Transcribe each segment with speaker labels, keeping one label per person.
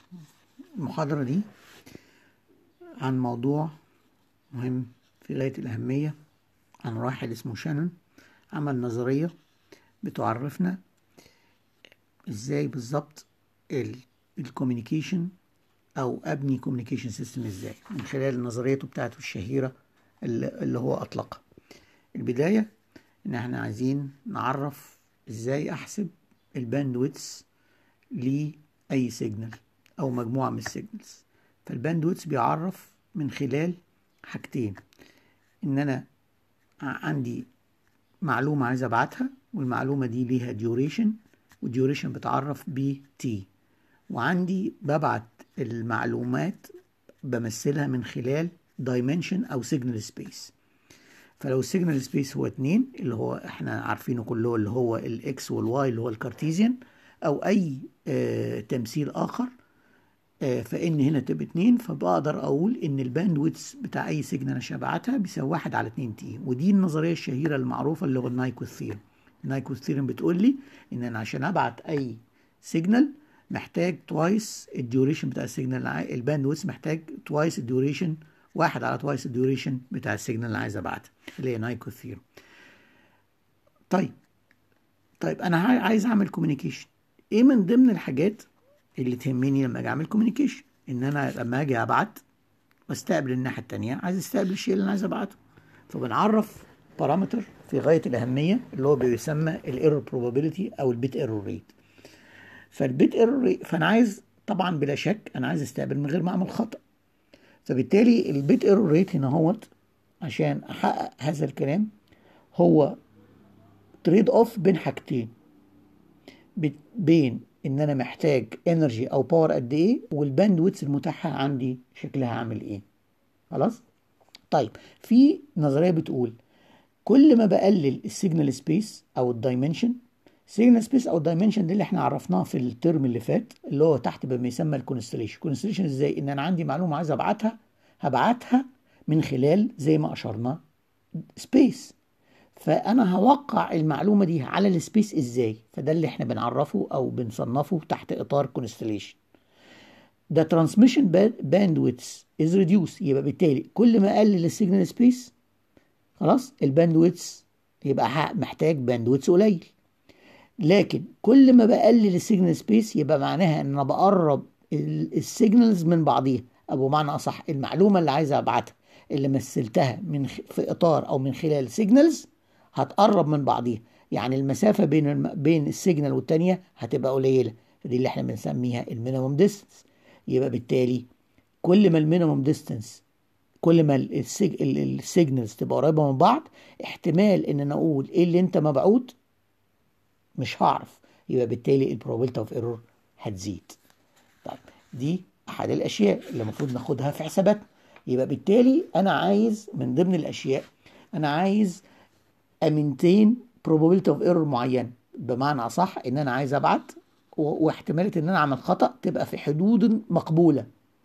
Speaker 1: المحاضرة دي عن موضوع مهم في غاية الأهمية عن واحد اسمه شانون عمل نظرية بتعرفنا ازاي بالظبط الكوميونيكيشن او ابني كوميونيكيشن سيستم ازاي من خلال نظريته بتاعته الشهيرة اللي اللي هو اطلقها البداية ان احنا عايزين نعرف ازاي احسب الباندويتس لأي سيجنال او مجموعة من السيجنالز فالباندويتس بيعرف من خلال حاجتين ان انا عندي معلومة عايز ابعتها والمعلومة دي ليها ديوريشن والديوريشن بتعرف ب تي وعندي ببعت المعلومات بمثلها من خلال دايمنشن او سيجنال سبيس فلو السيجنال سبيس هو اتنين اللي هو احنا عارفينه كله اللي هو الاكس والواي اللي هو الكارتيزيان او اي آه تمثيل اخر آه فان هنا تبقى اتنين فبقدر اقول ان الباندويتس بتاع اي سيجنال انا شبعتها بيساوي واحد على اتنين تي ودي النظريه الشهيره المعروفه اللي هو النايكوث ثيرم النايكوث ثيرم بتقول لي ان انا عشان ابعت اي سيجنال محتاج توايس الديوريشن بتاع السيجنال الباندويتس محتاج توايس الديوريشن واحد على توايس الديوريشن بتاع السيجنال اللي عايز ابعتها اللي هي نايكوث ثيرم طيب طيب انا عايز اعمل كوميونيكيشن ايه من ضمن الحاجات اللي تهمني لما اجي اعمل كوميونيكيشن ان انا لما اجي ابعت واستقبل الناحيه التانية عايز استقبل الشيء اللي انا عايز ابعته فبنعرف بارامتر في غايه الاهميه اللي هو بيسمى الايرور بروبابيلتي او البيت ايرور ريت فالبيت ايرور ريت فانا عايز طبعا بلا شك انا عايز استقبل من غير ما اعمل خطا فبالتالي البيت ايرور ريت هنا هوت عشان احقق هذا الكلام هو تريد اوف بين حاجتين بين ان انا محتاج انرجي او باور قد ايه والباندويتس المتاحه عندي شكلها عامل ايه خلاص طيب في نظريه بتقول كل ما بقلل السيجنال سبيس او الدايمنشن سيجنال سبيس او الدايمنشن دي اللي احنا عرفناها في الترم اللي فات اللي هو تحت بما يسمى الكونستليشن الكونستليشن ازاي ان انا عندي معلومه عايز ابعتها هبعتها من خلال زي ما اشرنا سبيس فانا هوقع المعلومه دي على السبيس ازاي فده اللي احنا بنعرفه او بنصنفه تحت اطار كونستليشن ده ترانسميشن باندويتس از ريديوس يبقى بالتالي كل ما اقلل السيجنال سبيس خلاص الباندويتس يبقى محتاج باندويتس قليل لكن كل ما بقلل السيجنال سبيس يبقى معناها ان انا بقرب السيجنالز من بعضيها او بمعنى اصح المعلومه اللي عايز ابعتها اللي مثلتها من خ... في اطار او من خلال سيجنالز هتقرب من بعضيها يعني المسافه بين الم... بين السيجنال والتانيه هتبقى قليله فدي اللي احنا بنسميها المينيموم ديستنس يبقى بالتالي كل ما المينيموم ديستنس كل ما السيج... السيجنالز تبقى قريبه من بعض احتمال ان انا اقول ايه اللي انت مبعوت مش هعرف يبقى بالتالي البروبابيلتي اوف ايرور هتزيد طيب دي احد الاشياء اللي المفروض ناخدها في حساباتنا يبقى بالتالي انا عايز من ضمن الاشياء انا عايز امنتين probability اوف ايرور معين بمعنى اصح ان انا عايز ابعت واحتماليه ان انا اعمل خطا تبقى في حدود مقبوله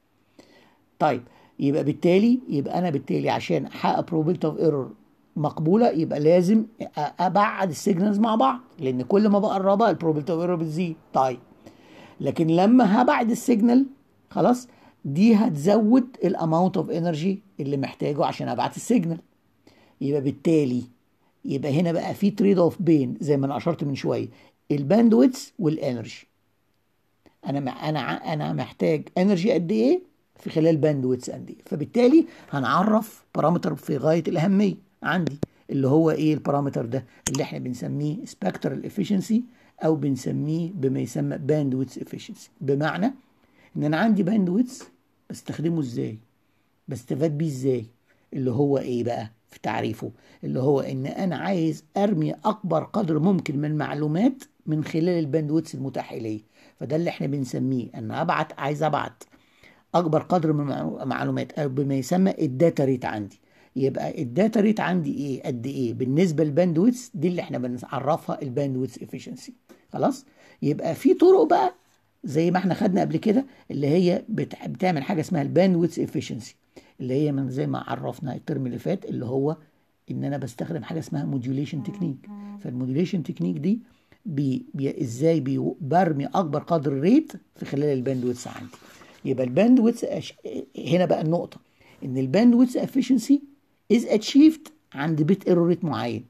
Speaker 1: طيب يبقى بالتالي يبقى انا بالتالي عشان احقق probability اوف ايرور مقبوله يبقى لازم ابعد السيجنالز مع بعض لان كل ما بقربها البروبابيلتي اوف ايرور بتزيد طيب لكن لما هبعد السيجنال خلاص دي هتزود الاماونت اوف انرجي اللي محتاجه عشان ابعت السيجنال يبقى بالتالي يبقى هنا بقى في تريد اوف بين زي ما انا اشرت من شويه الباندويتس والانرجي انا انا انا محتاج انرجي قد ايه في خلال باندويتس قد ايه فبالتالي هنعرف بارامتر في غايه الاهميه عندي اللي هو ايه البارامتر ده اللي احنا بنسميه سبكترال افيشنسي او بنسميه بما يسمى باندويتس افيشنسي بمعنى ان انا عندي باندويتس بستخدمه ازاي بستفاد بيه ازاي اللي هو ايه بقى في تعريفه اللي هو ان انا عايز ارمي اكبر قدر ممكن من المعلومات من خلال الباندويتس المتاح لي فده اللي احنا بنسميه ان ابعت عايز ابعت اكبر قدر من المعلومات او بما يسمى الداتا ريت عندي يبقى الداتا ريت عندي ايه قد ايه بالنسبه للباندويتس دي اللي احنا بنعرفها الباندويتس افيشنسي خلاص يبقى في طرق بقى زي ما احنا خدنا قبل كده اللي هي بتعمل حاجه اسمها الباندويتس افيشنسي اللي هي من زي ما عرفنا الترم اللي فات اللي هو ان انا بستخدم حاجه اسمها موديوليشن تكنيك فالموديوليشن تكنيك دي بي بي ازاي بي برمي اكبر قدر ريت في خلال الباندويتس عندي يبقى الباندويتس أش... هنا بقى النقطه ان الباندويتس افشنسي از اتشيفد عند بيت ايرور ريت معين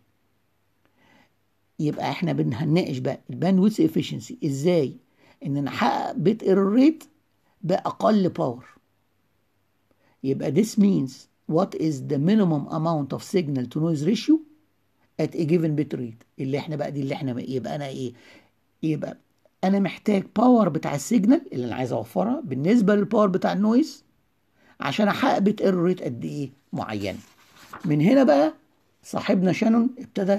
Speaker 1: يبقى احنا بنناقش بقى الباندويتس افشنسي ازاي ان نحقق بيت ايرور ريت باقل باور يبقى this means what is the minimum amount of signal to noise ratio at a given bit rate اللي احنا بقى دي اللي احنا يبقى انا ايه يبقى انا محتاج باور بتاع السيجنال اللي انا عايز اوفرها بالنسبه للباور بتاع النويز عشان احقق بيت ايرور ريت قد ايه معين من هنا بقى صاحبنا شانون ابتدى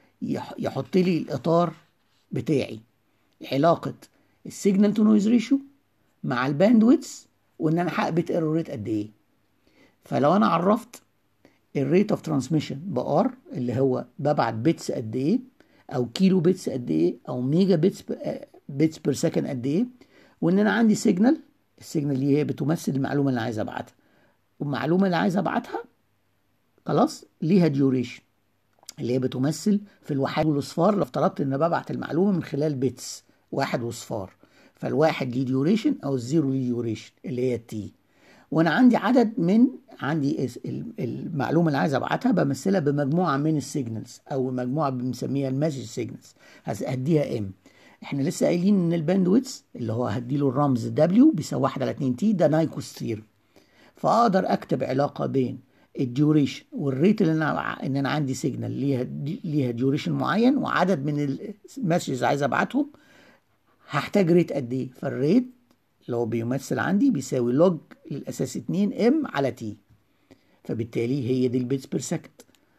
Speaker 1: يحط لي الاطار بتاعي علاقه السيجنال تو نويز ريشيو مع الباندويتس وان انا احقق بيت ايرور ريت قد ايه فلو انا عرفت الريت اوف ترانسميشن بار اللي هو ببعت بيتس قد ايه او كيلو بيتس قد ايه او ميجا بيتس بيتس بير سكند قد ايه وان انا عندي سيجنال السيجنال اللي هي بتمثل المعلومه اللي عايز ابعتها والمعلومه اللي عايز ابعتها خلاص ليها ديوريشن اللي هي بتمثل في الوحيد والاصفار لو افترضت ان ببعت المعلومه من خلال بيتس واحد وصفار فالواحد ليه ديوريشن او الزيرو ليه ديوريشن اللي هي التي وانا عندي عدد من عندي المعلومه اللي عايز ابعتها بمثلها بمجموعه من السيجنالز او مجموعه بنسميها المسج سيجنالز هديها ام احنا لسه قايلين ان الباندويتس اللي هو هديله الرمز دبليو بيساوي 1 على 2 تي ده نايكوس ثيرم فاقدر اكتب علاقه بين الديوريشن والريت اللي انا ان انا عندي سيجنال ليها ليها ديوريشن معين وعدد من المسجز عايز ابعتهم هحتاج ريت قد ايه فالريت اللي هو بيمثل عندي بيساوي لوج للاساس 2 ام على تي فبالتالي هي دي البيتس بير سكند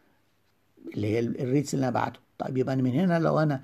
Speaker 1: اللي هي الريتس اللي انا بعته طيب يبقى أنا من هنا لو انا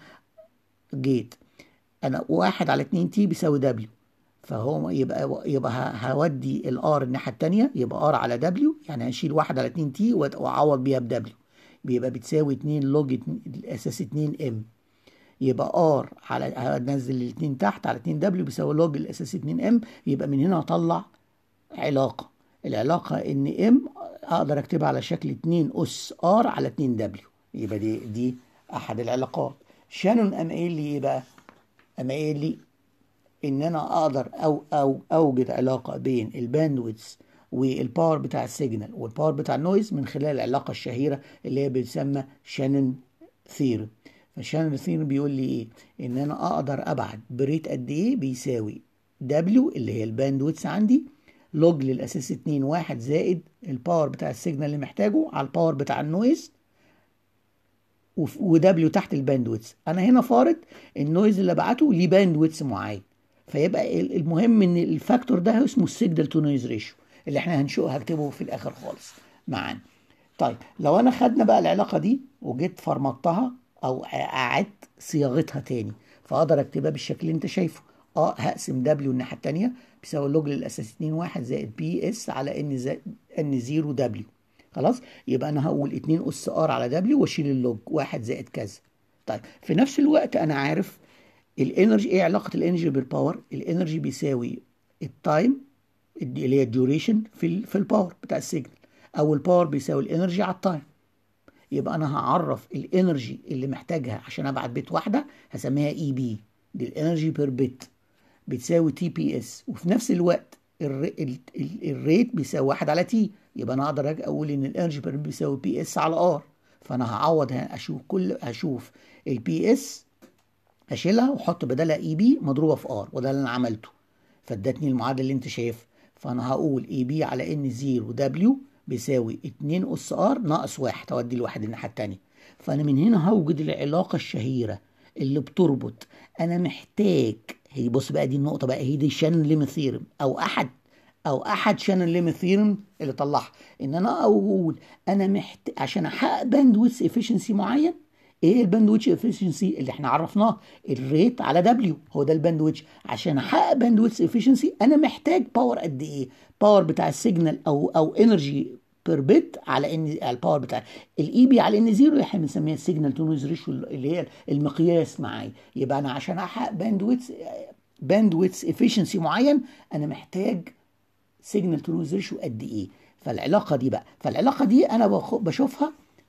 Speaker 1: جيت انا واحد على 2 تي بيساوي دبليو فهو يبقى يبقى هودي الار الناحيه الثانيه يبقى ار على دبليو يعني هشيل واحد على 2 تي واعوض بيها بدبليو بيبقى بتساوي 2 لوج الاساس 2 ام يبقى ار على هنزل الاثنين تحت على 2 دبليو بيساوي لوج الاساسي 2 ام يبقى من هنا اطلع علاقه العلاقه ان ام اقدر اكتبها على شكل 2 اس ار على 2 دبليو يبقى دي دي احد العلاقات شانون قام قايل لي ايه بقى؟ قام قايل لي ان انا اقدر او او اوجد علاقه بين الباندويتس والباور بتاع السيجنال والباور بتاع النويز من خلال العلاقه الشهيره اللي هي بتسمى شانون ثيرم فشانون ثيرم بيقول لي ايه ان انا اقدر ابعت بريت قد ايه بيساوي دبليو اللي هي الباندويتس عندي لوج للاساس 2 1 زائد الباور بتاع السيجنال اللي محتاجه على الباور بتاع النويز ودبليو تحت الباندويتس انا هنا فارض النويز اللي بعته ليه باندويتس معين فيبقى المهم ان الفاكتور ده اسمه السيجنال تو نويز ريشيو اللي احنا هنشوف هكتبه في الاخر خالص معانا طيب لو انا خدنا بقى العلاقه دي وجيت فرمطتها او اعدت صياغتها تاني فاقدر اكتبها بالشكل اللي انت شايفه اه هقسم دبليو الناحيه الثانيه بيساوي اللوج للاساس 2 1 زائد بي اس على ان زائد ان 0 دبليو خلاص يبقى انا هقول 2 اس ار على دبليو واشيل اللوج 1 زائد كذا طيب في نفس الوقت انا عارف الانرجي ايه علاقه الانرجي بالباور الانرجي بيساوي التايم اللي هي الديوريشن في في الباور بتاع السيجنال او الباور بيساوي الانرجي على التايم يبقى انا هعرف الانرجي اللي محتاجها عشان ابعت بيت واحده هسميها اي بي دي الانرجي بير بيت بتساوي تي بي اس وفي نفس الوقت الريت بيساوي واحد على تي يبقى انا اقدر اقول ان الانرجي بير بيساوي بي اس على ار فانا هعوض اشوف كل هشوف البي اس اشيلها واحط بدلها اي بي مضروبه في ار وده اللي انا عملته فادتني المعادله اللي انت شايفها فانا هقول اي بي على ان 0 دبليو بيساوي 2 اس ار ناقص 1 تودي الواحد الناحيه الثانيه فانا من هنا هوجد العلاقه الشهيره اللي بتربط انا محتاج هي بص بقى دي النقطه بقى هي دي شانون ليميت ثيرم او احد او احد شانون ليميت ثيرم اللي طلعها ان انا اقول انا محتاج عشان احقق باندويث افشنسي معين ايه الباندويتش افشنسي اللي احنا عرفناه الريت على دبليو هو ده الباندويتش عشان احقق باندويتش افشنسي انا محتاج باور قد ايه باور بتاع السيجنال او او انرجي بير بت على ان الباور بتاع الاي بي على ان زيرو احنا بنسميها السيجنال تو نويز ريشيو اللي هي المقياس معايا يبقى انا عشان احقق باندويتس باندويتس افشنسي معين انا محتاج سيجنال تو نويز ريشيو قد ايه فالعلاقه دي بقى فالعلاقه دي انا بشوفها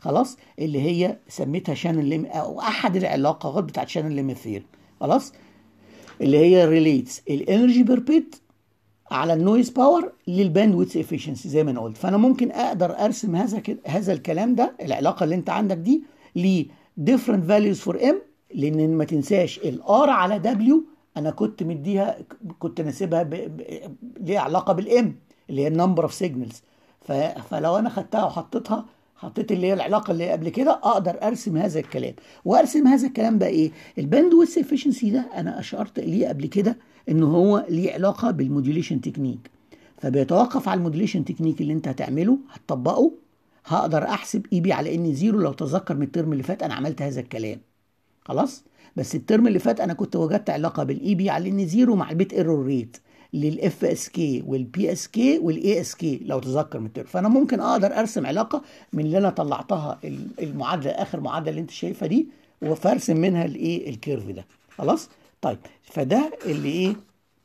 Speaker 1: خلاص اللي هي سميتها شانل ليم او احد العلاقات بتاعت شانل ليم ثيوري خلاص اللي هي ريليتس الانرجي بير بيت على النويز باور للباند ويتس افيشنسي زي ما انا قلت فانا ممكن اقدر ارسم هذا كده هذا الكلام ده العلاقه اللي انت عندك دي ل different values for m لان ما تنساش الار على دبليو انا كنت مديها كنت ناسبها ب... ب... ليها علاقه بالام اللي هي النمبر اوف سيجنالز ف... فلو انا خدتها وحطيتها حطيت اللي هي العلاقه اللي قبل كده اقدر ارسم هذا الكلام وارسم هذا الكلام بقى ايه الباند ويس افشنسي ده انا اشرت اليه قبل كده ان هو ليه علاقه بالموديوليشن تكنيك فبيتوقف على الموديوليشن تكنيك اللي انت هتعمله هتطبقه هقدر احسب اي بي على ان زيرو لو تذكر من الترم اللي فات انا عملت هذا الكلام خلاص بس الترم اللي فات انا كنت وجدت علاقه بالاي بي على ان زيرو مع البيت ايرور ريت للاف اس كي والبي اس كي والاي اس كي لو تذكر من الترم فانا ممكن اقدر ارسم علاقه من اللي انا طلعتها المعادله اخر معادله اللي انت شايفها دي وفارسم منها الايه الكيرف ده خلاص طيب فده اللي ايه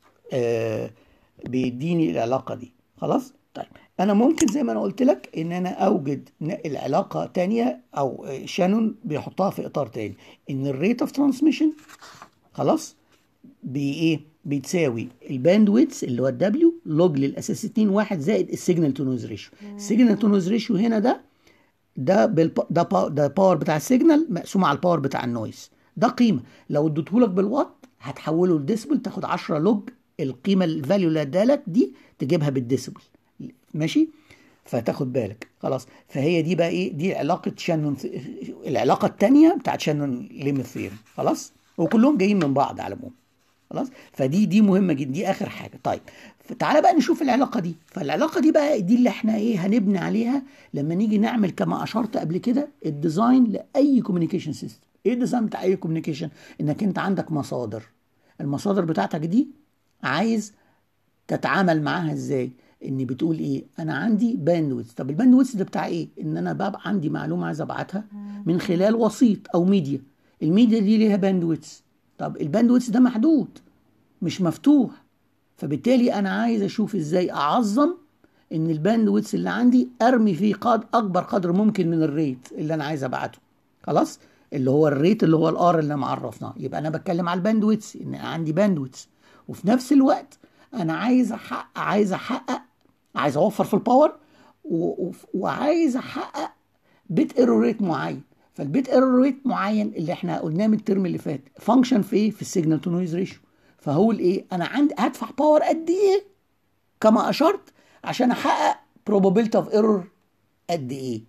Speaker 1: آه بيديني العلاقه دي خلاص طيب انا ممكن زي ما انا قلت لك ان انا اوجد العلاقه تانية او شانون بيحطها في اطار تاني ان الريت اوف ترانسميشن خلاص بايه بتساوي الباند ويتس اللي هو الدبليو لوج للاساس 2 1 زائد السيجنال تو نويز ريشيو السيجنال تو نويز ريشيو هنا ده ده بالب... ده با... ده باور بتاع السيجنال مقسوم على الباور بتاع النويز ده قيمه لو اديتهولك بالوات هتحوله لديسبل تاخد 10 لوج القيمه الفاليو اللي ادالك دي تجيبها بالديسبل ماشي فتاخد بالك خلاص فهي دي بقى ايه دي علاقه شانون العلاقه الثانيه بتاعت شانون ليميت ثيوري خلاص وكلهم جايين من بعض على العموم خلاص فدي دي مهمه جدا دي اخر حاجه طيب تعالى بقى نشوف العلاقه دي فالعلاقه دي بقى دي اللي احنا ايه هنبني عليها لما نيجي نعمل كما اشرت قبل كده الديزاين لاي كوميونيكيشن سيستم ايه الديزاين بتاع اي كوميونيكيشن انك انت عندك مصادر المصادر بتاعتك دي عايز تتعامل معاها ازاي ان بتقول ايه انا عندي باندويث طب الباندويث ده بتاع ايه ان انا ببقى عندي معلومه عايز ابعتها من خلال وسيط او ميديا الميديا دي ليها باندويث طب الباندويث ده محدود مش مفتوح فبالتالي انا عايز اشوف ازاي اعظم ان الباندويث اللي عندي ارمي فيه قد اكبر قدر ممكن من الريت اللي انا عايز ابعته خلاص اللي هو الريت اللي هو الار اللي معرفناه يبقى انا بتكلم على الباندويث ان عندي باندويث وفي نفس الوقت انا عايز احقق عايز احقق عايز اوفر في الباور و... وعايز احقق بيت ايرور ريت معين فالبيت ايرور ريت معين اللي احنا قلناه من الترم اللي فات فانكشن في ايه في السيجنال تو نويز ريشيو فهو الايه انا عندي هدفع باور قد ايه كما اشرت عشان احقق probability of error قد ايه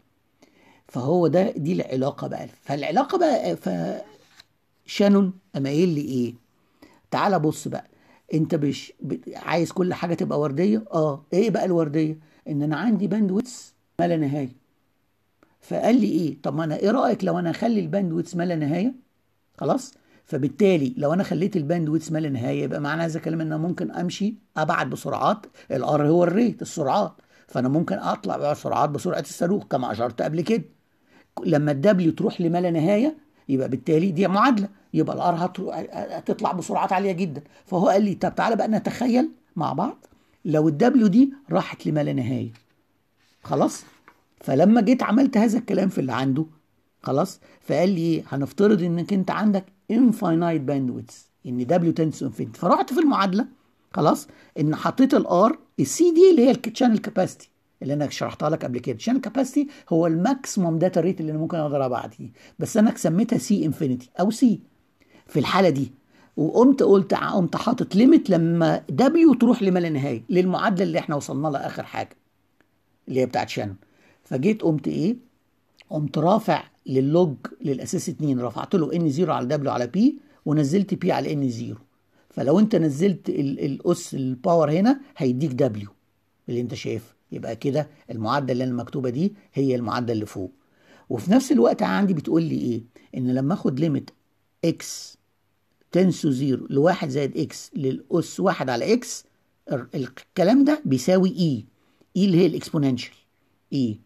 Speaker 1: فهو ده دي العلاقه بقى فالعلاقه بقى ف شانون اما قايل لي ايه تعالى بص بقى انت مش عايز كل حاجه تبقى ورديه اه ايه بقى الورديه ان انا عندي باندويتس ما لا نهايه فقال لي ايه طب ما انا ايه رايك لو انا اخلي الباندويتس ما لا نهايه خلاص فبالتالي لو انا خليت الباندويتس ما لا نهايه يبقى معنى هذا الكلام ان انا ممكن امشي ابعد بسرعات الار هو الريت السرعات فانا ممكن اطلع بسرعات بسرعه الصاروخ كما اشرت قبل كده لما الدبليو تروح لما لا نهايه يبقى بالتالي دي معادله يبقى الار هتطلع بسرعات عاليه جدا فهو قال لي طب تعالى بقى نتخيل مع بعض لو الدبليو دي راحت لما لا نهايه خلاص فلما جيت عملت هذا الكلام في اللي عنده خلاص فقال لي ايه هنفترض انك انت عندك infinite bandwidth ان دبليو تنس انفينيتي فرحت في المعادله خلاص ان حطيت الار السي دي اللي هي الشانل كاباسيتي اللي انا شرحتها لك قبل كده الشانل كاباسيتي هو الماكسيموم داتا ريت اللي انا ممكن اقدر ابعتيه بس انا سميتها سي انفينيتي او سي في الحاله دي وقمت قلت قمت حاطط ليميت لما دبليو تروح لما لا نهايه للمعادله اللي احنا وصلنا لها اخر حاجه اللي هي بتاعت شانون فجيت قمت ايه قمت رافع للوج للاساس 2 رفعت له ان 0 على دبليو على بي ونزلت بي على ان 0 فلو انت نزلت الاس الباور هنا هيديك دبليو اللي انت شايفه يبقى كده المعادله اللي انا مكتوبه دي هي المعادله اللي فوق وفي نفس الوقت عندي بتقول لي ايه ان لما اخد ليميت اكس تنسو زيرو لواحد زائد اكس للاس واحد على اكس الكلام ده بيساوي اي اي اللي هي الاكسبوننشال اي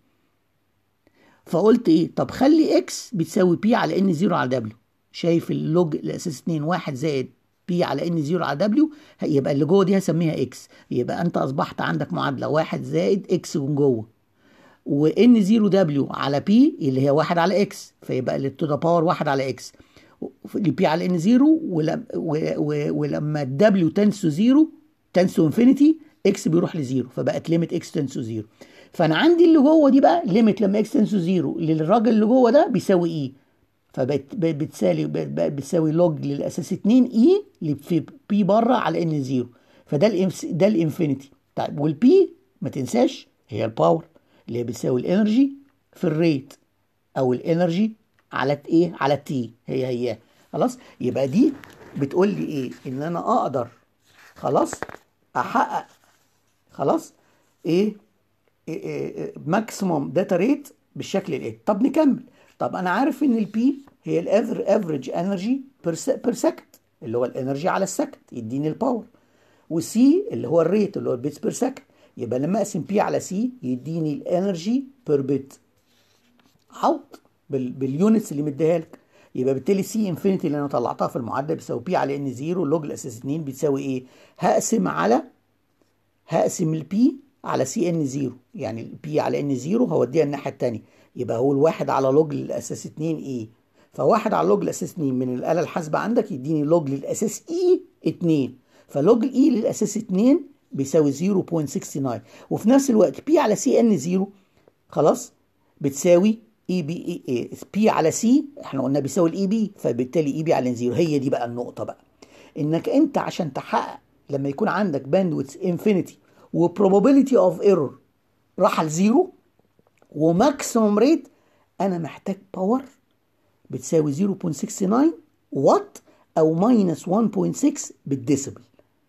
Speaker 1: فقلت ايه طب خلي اكس بتساوي بي على ان زيرو على دبليو شايف اللوج الاساس 2 واحد زائد بي على ان زيرو على دبليو يبقى اللي جوه دي هسميها اكس يبقى انت اصبحت عندك معادله واحد زائد اكس من جوه وان 0 دبليو على بي اللي هي 1 على اكس فيبقى اللي تو ذا باور 1 على اكس البي على ان 0 ولما, ولما الدبليو تنسو 0 تنسو انفينيتي اكس بيروح لزيرو فبقت ليميت اكس تنسو 0 فانا عندي اللي جوه دي بقى ليميت لما اكس تنسو 0 للراجل اللي جوه ده بيساوي اي فبقت بتساوي بتساوي لوج للاساس 2 اي اللي في بي بره على ان 0 فده الانف ده الانفينيتي طيب والبي ما تنساش هي الباور اللي هي بتساوي الانرجي في الريت او الانرجي على ايه على التي هي هي خلاص يبقى دي بتقول لي ايه ان انا اقدر خلاص احقق خلاص ايه, إيه, إيه ماكسيموم داتا ريت بالشكل الايه طب نكمل طب انا عارف ان البي هي الافريج انرجي بير سكند اللي هو الانرجي على السكند يديني الباور وسي اللي هو الريت اللي هو البيتس بير سكند يبقى لما اقسم بي على سي يديني الانرجي بير بيت حوط باليونتس اللي مديها لك يبقى بالتالي سي انفينيتي اللي انا طلعتها في المعدل بتساوي بي على ان 0 لوج الاساس 2 بتساوي ايه؟ هقسم على هقسم البي على سي ان 0 يعني البي على ان 0 هوديها الناحيه الثانيه يبقى هو الواحد على لوج للاساس 2 اي فواحد على لوج الاساس 2 من الاله الحاسبه عندك يديني لوج للاساس اي 2 فلوج الاي للاساس 2 بيساوي 0.69 وفي نفس الوقت بي على سي ان 0 خلاص بتساوي اي بي اي بي على سي احنا قلنا بيساوي الاي بي فبالتالي اي بي على 0 هي دي بقى النقطه بقى انك انت عشان تحقق لما يكون عندك باندويث انفينيتي وبروبابيلتي اوف ايرور راح لزيرو وماكسيموم ريت انا محتاج باور بتساوي 0.69 وات او ماينس 1.6 بالديسيبل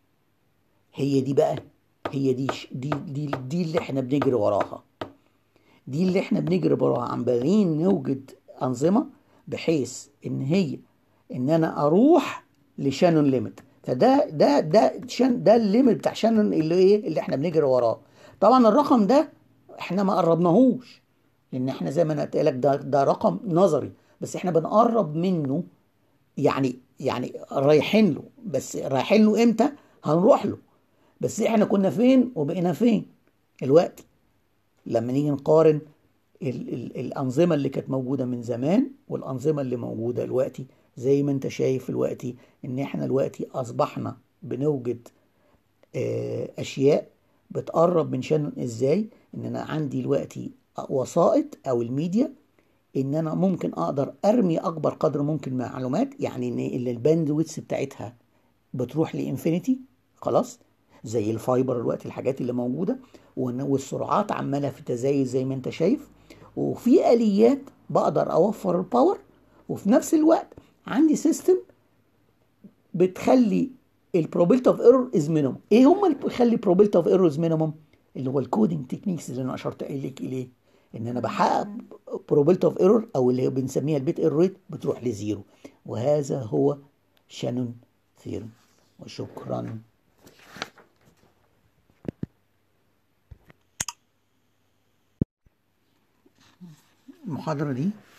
Speaker 1: هي دي بقى هي دي دي دي, دي اللي احنا بنجري وراها دي اللي احنا بنجري وراها عمالين نوجد انظمه بحيث ان هي ان انا اروح لشانون ليميت فده ده ده شان ده الليميت بتاع شانون اللي ايه اللي احنا بنجري وراه طبعا الرقم ده احنا ما قربناهوش لان احنا زي ما انا قلت لك ده ده رقم نظري بس احنا بنقرب منه يعني يعني رايحين له بس رايحين له امتى هنروح له بس احنا كنا فين وبقينا فين الوقت لما نيجي نقارن ال ال الانظمه اللي كانت موجوده من زمان والانظمه اللي موجوده دلوقتي زي ما انت شايف دلوقتي ان احنا دلوقتي اصبحنا بنوجد اه اشياء بتقرب من شانون ازاي ان انا عندي دلوقتي وسائط او الميديا ان انا ممكن اقدر ارمي اكبر قدر ممكن من المعلومات يعني ان الباندويتس بتاعتها بتروح لانفينيتي خلاص زي الفايبر دلوقتي الحاجات اللي موجوده والسرعات عماله في تزايد زي ما انت شايف وفي اليات بقدر اوفر الباور وفي نفس الوقت عندي سيستم بتخلي البروبابيلتي اوف ايرور از مينيمم ايه هم اللي بيخلي البروبابيلتي اوف ايرور از مينيمم اللي هو الكودينج تكنيكس اللي انا اشرت لك اليه ان انا بحقق probability اوف ايرور او اللي بنسميها البيت ايرور ريت بتروح لزيرو وهذا هو شانون ثيرم وشكرا المحاضرة دي